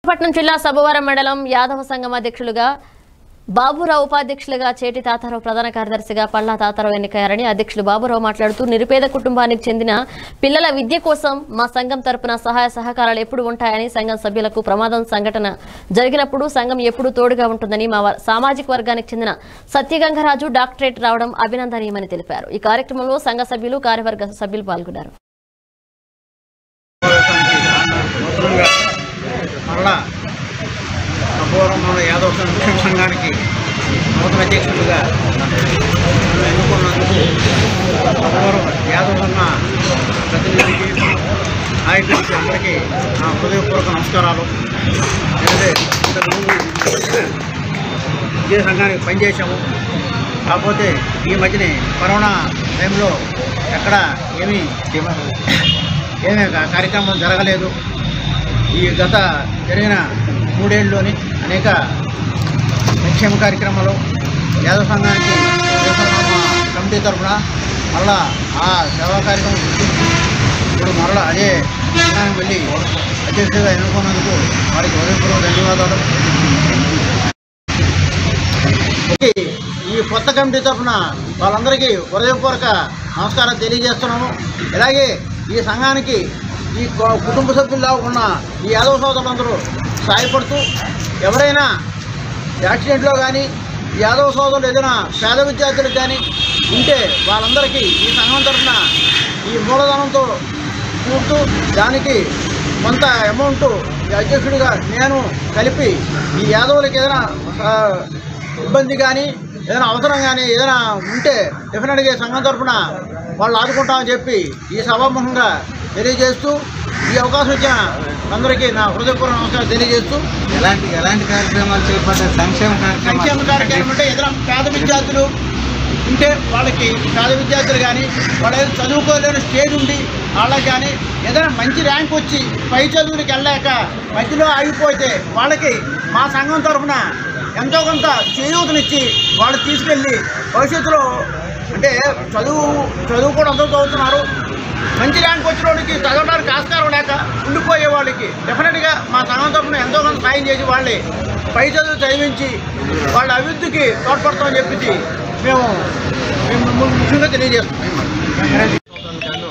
పట్నం జిల్లా సభవరం మండలం యాదవ సంఘం అధ్యక్షులుగా బాబురావు ఉపాధ్యక్షులుగా చేటి తాతారావు ప్రధాన కార్యదర్శిగా పల్లా తాతారావు ఎన్నికయ్యారని అధ్యక్షులు బాబురావు మాట్లాడుతూ నిరుపేద కుటుంబానికి చెందిన పిల్లల విద్య కోసం మా సంఘం తరపున సహాయ సహకారాలు ఎప్పుడు ఉంటాయని సంఘం సభ్యులకు ప్రమాదం సంఘటన జరిగినప్పుడు సంఘం ఎప్పుడు తోడుగా ఉంటుందని మా వ- సామాజిక వర్గానికి చెందిన సత్యగంగరాజు డాక్టరేట్ రావడం అభినందనీయమని తెలిపారు ఈ కార్యక్రమంలో సంఘ సభ్యులు కార్యవర్గ సభ్యులు పాల్గొన్నారు నూతనంగా మరలా అపూర్వమైన యాదవ సంక్షేమ సంఘానికి నూతన అధ్యక్షుడిగా నన్ను ఎన్నుకున్నందుకు అపూర్వం యాదవ సంఘ ప్రతినిధికి నాయకులకి అందరికీ నా హృదయపూర్వక నమస్కారాలు ఎందుకంటే ఇంతకుముందు ఇదే సంఘానికి పనిచేసాము కాకపోతే ఈ మధ్యనే కరోనా టైంలో ఎక్కడ ఏమీ ఏమీ కా- కార్యక్రమం జరగలేదు ఈ గత జరిగిన మూడేళ్ళలోని అనేక సంక్షేమ కార్యక్రమాలు యాదవ సంఘానికి దేశనామ కమిటీ తరఫున మళ్ళా ఆ సేవా కార్యక్రమం గుర్తించి ఇప్పుడు మరలా అదే సంఘానికి వెళ్ళి అధ్యక్షుడిగా ఎన్నుకున్నందుకు వారికి హృదయపూర్వక ధన్యవాదాలు ఓకే, ఈ కొత్త కమిటీ తరఫున వాళ్ళందరికీ హృదయపూర్వక నమస్కారం తెలియజేస్తున్నాము ఇలాగే ఈ సంఘానికి ఈ కు- కుటుంబ సభ్యుల్లో ఉన్న ఈ యాదవ సోదరులందరూ సహాయపడుతూ ఎవరైనా యాక్సిడెంట్లో కానీ యాదవ సోదరులు ఏదైనా పేద విద్యార్థులకు కానీ ఉంటే వాళ్ళందరికీ ఈ సంఘం తరఫున ఈ మూలధనంతో కూడుతూ దానికి కొంత అమౌంట్ ఈ అధ్యక్షుడిగా నేను కలిపి ఈ యాదవులకి ఏదైనా ఆ, ఇబ్బంది కానీ ఏదైనా అవసరం కానీ ఏదైనా ఉంటే డెఫినెట్గా ఈ సంఘం తరఫున వాళ్ళు ఆదుకుంటామని చెప్పి ఈ సభాముఖంగా తెలియజేస్తూ ఈ అవకాశం ఇచ్చిన అందరికీ నా హృదయపూర్వక నమస్కారం తెలియజేస్తూ ఎలాంటి ఎలాంటి కార్యక్రమాలు చేపట్టారు సంక్షేమ సంక్షేమ కార్యక్రమం అంటే ఏదైనా పేద విద్యార్థులు ఉంటే వాళ్ళకి పేద విద్యార్థులు కానీ వాళ్ళు ఏదైనా చదువుకోలేని స్టేజ్ ఉండి వాళ్ళకి కానీ ఏదైనా మంచి ర్యాంక్ వచ్చి పై చదువులకు వెళ్ళాక మధ్యలో ఆగిపోతే వాళ్ళకి మా సంఘం తరఫున ఎంతో కొంత చేయూతనిచ్చి వాళ్ళు తీసుకెళ్ళి భవిష్యత్తులో అంటే చదువు చదువు కూడా అందరూ చదువుతున్నారు మంచి ర్యాంక్ వచ్చిన వాళ్ళకి చదవడానికి ఆస్కారం లేక ఉండిపోయే వాళ్ళకి డెఫినెట్గా మా సంఘం తరఫున ఎంతో కొంత సాయం చేసి వాళ్ళని పై చదువు చదివించి వాళ్ళ అభివృద్ధికి తోడ్పడతామని చెప్పేసి మేము మేము ముఖ్యంగా తెలియజేస్తున్నాం గాను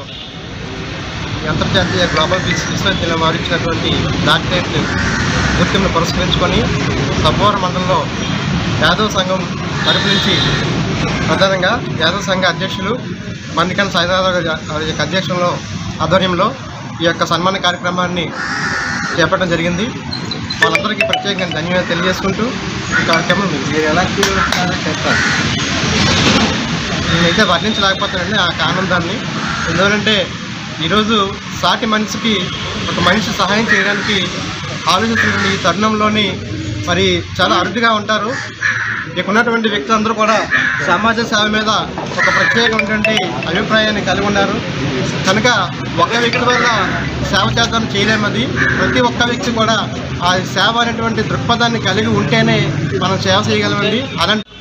ఈ అంతర్జాతీయ గ్లోబల్ పీస్ విశ్వవిద్యాలయం వారు ఇచ్చినటువంటి డాక్టరేట్ గుర్తింపును పురస్కరించుకొని సబ్బోర మండలంలో యాదవ్ సంఘం తరపు నుంచి ప్రధానంగా యాదవ్ సంఘ అధ్యక్షులు మన్నికల్ సాయినాథరావు గారి వారి యొక్క అధ్యక్షంలో ఆధ్వర్యంలో ఈ యొక్క సన్మాన కార్యక్రమాన్ని చేపట్టడం జరిగింది వాళ్ళందరికీ ప్రత్యేకంగా ధన్యవాదాలు తెలియజేసుకుంటూ ఈ కార్యక్రమం మీరు ఎలా ఫీల్ అవుతున్నారో చెప్తారు నేనైతే వర్ణించలేకపోతానండి ఆ ఆనందాన్ని ఎందుకంటే ఈరోజు సాటి మనిషికి ఒక మనిషి సహాయం చేయడానికి ఆలోచిస్తున్న ఈ తరుణంలోని మరి చాలా అరుదుగా ఉంటారు ఇక్కడ ఉన్నటువంటి వ్యక్తులందరూ కూడా సమాజ సేవ మీద ఒక ప్రత్యేకమైనటువంటి అభిప్రాయాన్ని కలిగి ఉన్నారు కనుక ఒక వ్యక్తి వల్ల సేవ చేద్దాం చేయలేమది ప్రతి ఒక్క వ్యక్తి కూడా ఆ సేవ అనేటువంటి దృక్పథాన్ని కలిగి ఉంటేనే మనం సేవ చేయగలమండి అలాంటి